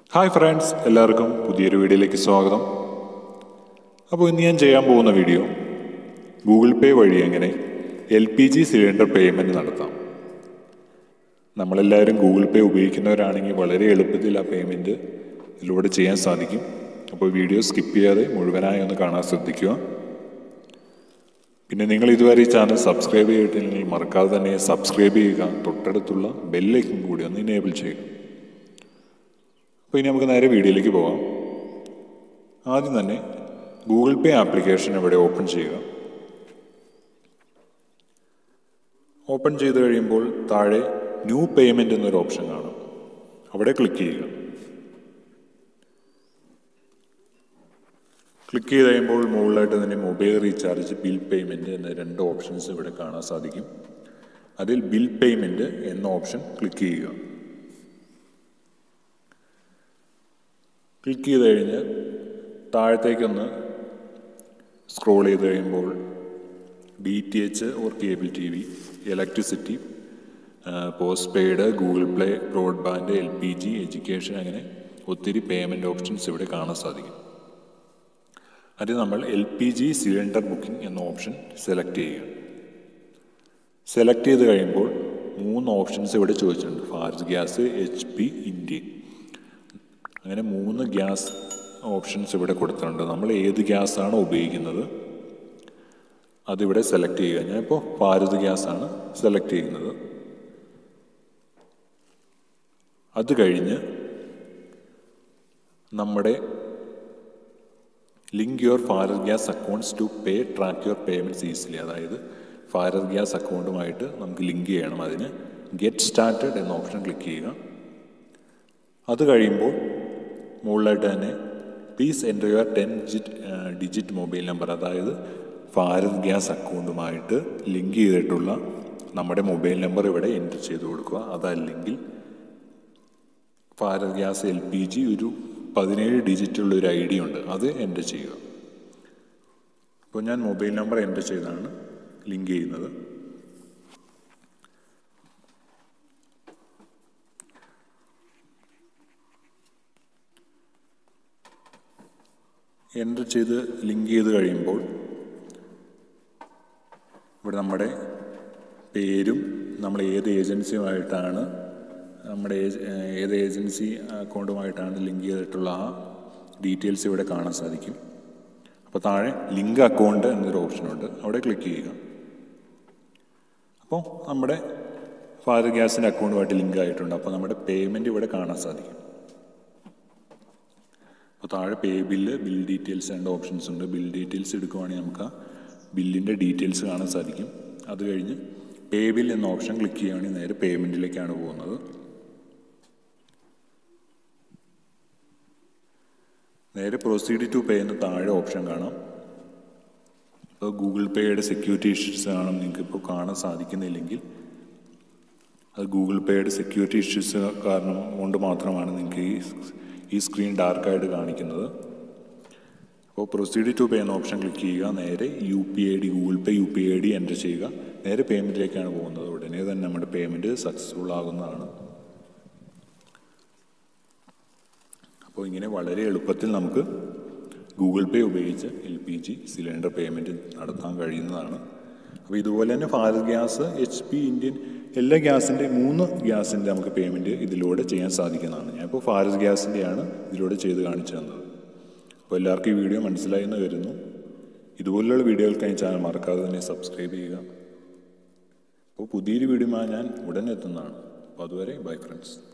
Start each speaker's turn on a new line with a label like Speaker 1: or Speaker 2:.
Speaker 1: hi friends എല്ലാവർക്കും പുതിയൊരു വീഡിയോയിലേക്ക് സ്വാഗതം അപ്പോൾ ഇന്ന് ഞാൻ ചെയ്യാൻ പോകുന്ന വീഡിയോ ഗൂഗിൾ പേ വഴി എങ്ങനെ L P G cylinder payment നടത്താം നമ്മളെല്ലാവരും ഗൂഗിൾ പേ ഉപയോഗിക്കുന്നവരാണെങ്കിൽ വളരെ എളുപ്പത്തിൽ ആ പേയ്മെൻറ്റ് ഇതിലൂടെ ചെയ്യാൻ സാധിക്കും അപ്പോൾ വീഡിയോ സ്കിപ്പ് ചെയ്യാതെ മുഴുവനായി ഒന്ന് കാണാൻ ശ്രദ്ധിക്കുക പിന്നെ നിങ്ങൾ ഇതുവരെ ഈ ചാനൽ സബ്സ്ക്രൈബ് ചെയ്തിട്ടില്ലെങ്കിൽ മറക്കാതെ തന്നെ സബ്സ്ക്രൈബ് ചെയ്യുക തൊട്ടടുത്തുള്ള ബെല്ലേക്കും കൂടി ഒന്ന് ഇനേബിൾ ചെയ്യുക അപ്പോൾ ഇനി നമുക്ക് നേരെ വീഡിയോയിലേക്ക് പോകാം ആദ്യം തന്നെ ഗൂഗിൾ പേ ആപ്ലിക്കേഷൻ ഇവിടെ ഓപ്പൺ ചെയ്യുക ഓപ്പൺ ചെയ്ത് കഴിയുമ്പോൾ താഴെ ന്യൂ പേയ്മെൻറ്റ് എന്നൊരു ഓപ്ഷൻ കാണും അവിടെ ക്ലിക്ക് ചെയ്യുക ക്ലിക്ക് ചെയ്ത് കഴിയുമ്പോൾ മുകളിലായിട്ട് തന്നെ മൊബൈൽ റീചാർജ് ബിൽ പേയ്മെൻറ്റ് എന്ന രണ്ട് ഓപ്ഷൻസ് ഇവിടെ കാണാൻ സാധിക്കും അതിൽ ബിൽ പേയ്മെൻറ്റ് എന്ന ഓപ്ഷൻ ക്ലിക്ക് ചെയ്യുക ക്ലിക്ക് ചെയ്ത് കഴിഞ്ഞ് താഴത്തേക്കൊന്ന് സ്ക്രോൾ ചെയ്ത് കഴിയുമ്പോൾ D T H or cable T V electricity postpaid Google play broadband L P G education അങ്ങനെ ഒത്തിരി പേയ്മെൻറ്റ് ഓപ്ഷൻസ് ഇവിടെ കാണാൻ സാധിക്കും അത് നമ്മൾ L P G cylinder booking എന്ന ഓപ്ഷൻ സെലക്ട് ചെയ്യുക സെലക്ട് ചെയ്ത് കഴിയുമ്പോൾ മൂന്ന് ഓപ്ഷൻസ് ഇവിടെ ചോദിച്ചിട്ടുണ്ട് Bharat gas H P Indian അങ്ങനെ മൂന്ന് ഗ്യാസ് ഓപ്ഷൻസ് ഇവിടെ കൊടുത്തിട്ടുണ്ട് നമ്മൾ ഏത് ഗ്യാസാണോ ഉപയോഗിക്കുന്നത് അതിവിടെ സെലക്ട് ചെയ്യുക ഞാൻ ഇപ്പോൾ ഭാരത് ഗ്യാസാണ് സെലക്ട് ചെയ്യുന്നത് അത് കഴിഞ്ഞ് നമ്മുടെ link your Bharat gas accounts to pay track your payments easily അതായത് ഭാരത് ഗ്യാസ് അക്കൗണ്ടുമായിട്ട് നമുക്ക് ലിങ്ക് ചെയ്യണം അതിന് ഗെറ്റ് സ്റ്റാർട്ടഡ് എന്ന ഓപ്ഷൻ ക്ലിക്ക് ചെയ്യുക അത് കഴിയുമ്പോൾ മുകളിലായിട്ട് തന്നെ please enter your ten digit digit mobile number അതായത് ഭാരത് ഗ്യാസ് അക്കൗണ്ടുമായിട്ട് ലിങ്ക് ചെയ്തിട്ടുള്ള നമ്മുടെ മൊബൈൽ നമ്പർ ഇവിടെ എൻ്റർ ചെയ്ത് കൊടുക്കുക അതല്ലെങ്കിൽ Bharat gas L P G ഒരു പതിനേഴ് ഡിജിറ്റുള്ള ഒരു ഐ ഡി ഉണ്ട് അത് എൻ്റർ ചെയ്യുക അപ്പോൾ ഞാൻ മൊബൈൽ നമ്പർ എൻ്റർ ചെയ്താണ് ലിങ്ക് ചെയ്യുന്നത് എൻ്റർ ചെയ്ത് ലിങ്ക് ചെയ്ത് കഴിയുമ്പോൾ ഇവിടെ നമ്മുടെ പേരും നമ്മൾ ഏത് ഏജൻസിയുമായിട്ടാണ് നമ്മുടെ ഏത് ഏജൻസി അക്കൗണ്ടുമായിട്ടാണ് ലിങ്ക് ചെയ്തിട്ടുള്ള ആ ഡീറ്റെയിൽസ് ഇവിടെ കാണാൻ സാധിക്കും അപ്പോൾ താഴെ ലിങ്ക് അക്കൗണ്ട് എന്നൊരു ഓപ്ഷനുണ്ട് അവിടെ ക്ലിക്ക് ചെയ്യുക അപ്പോൾ നമ്മുടെ ഭാരത് ഗ്യാസിൻ്റെ അക്കൗണ്ടുമായിട്ട് ലിങ്ക് ആയിട്ടുണ്ട് അപ്പോൾ നമ്മുടെ പേയ്മെൻറ്റ് ഇവിടെ കാണാൻ സാധിക്കും അപ്പോൾ താഴെ പേ ബില്ല് ബിൽ ഡീറ്റെയിൽസ് രണ്ട് ഓപ്ഷൻസ് ഉണ്ട് ബിൽ ഡീറ്റെയിൽസ് എടുക്കുവാണെങ്കിൽ നമുക്ക് ആ ബില്ലിൻ്റെ ഡീറ്റെയിൽസ് കാണാൻ സാധിക്കും അത് കഴിഞ്ഞ് പേ ബിൽ എന്ന ഓപ്ഷൻ ക്ലിക്ക് ചെയ്യുകയാണെങ്കിൽ നേരെ പേയ്മെൻറ്റിലേക്കാണ് പോകുന്നത് നേരെ പ്രൊസീഡ് ടു പേ എന്ന താഴെ ഓപ്ഷൻ കാണാം ഇപ്പോൾ ഗൂഗിൾ പേയുടെ സെക്യൂരിറ്റി ഇഷ്യൂസ് ആണ് നിങ്ങൾക്ക് ഇപ്പോൾ കാണാൻ സാധിക്കുന്നില്ലെങ്കിൽ അത് ഗൂഗിൾ പേയുടെ സെക്യൂരിറ്റി ഇഷ്യൂസ് കാരണം കൊണ്ട് മാത്രമാണ് നിങ്ങൾക്ക് ഈ ഈ സ്ക്രീൻ ഡാർക്കായിട്ട് കാണിക്കുന്നത് അപ്പോൾ പ്രൊസീഡ് ടു പേ എന്ന ഓപ്ഷൻ ക്ലിക്ക് ചെയ്യുക നേരെ U P I D Google pay U P I D enter ചെയ്യുക നേരെ പേയ്മെൻറ്റിലേക്കാണ് പോകുന്നത് ഉടനെ തന്നെ നമ്മുടെ പേയ്മെൻറ്റ് സക്സസ്ഫുൾ ആകുന്നതാണ് അപ്പോൾ ഇങ്ങനെ വളരെ എളുപ്പത്തിൽ നമുക്ക് ഗൂഗിൾ പേ ഉപയോഗിച്ച് L P G cylinder payment നടത്താൻ കഴിയുന്നതാണ് അപ്പോൾ ഇതുപോലെ തന്നെ Bharat gas H P Indian എല്ലാ ഗ്യാസിൻ്റെ മൂന്ന് ഗ്യാസിൻ്റെ നമുക്ക് പേയ്മെൻറ്റ് ഇതിലൂടെ ചെയ്യാൻ സാധിക്കുന്നതാണ് ഞാനിപ്പോൾ ഭാരത് ഗ്യാസിൻ്റെയാണ് ഇതിലൂടെ ചെയ്ത് കാണിച്ചു തന്നത് അപ്പോൾ എല്ലാവർക്കും ഈ വീഡിയോ മനസ്സിലായി എന്ന് വരുന്നു ഇതുപോലുള്ള വീഡിയോകൾക്കായി ചാനൽ മറക്കാതെ തന്നെ സബ്സ്ക്രൈബ് ചെയ്യുക അപ്പോൾ പുതിയൊരു വീഡിയോ ഞാൻ ഉടനെ എത്തുന്നതാണ് അപ്പോൾ അതുവരെ ബൈ ഫ്രണ്ട്സ്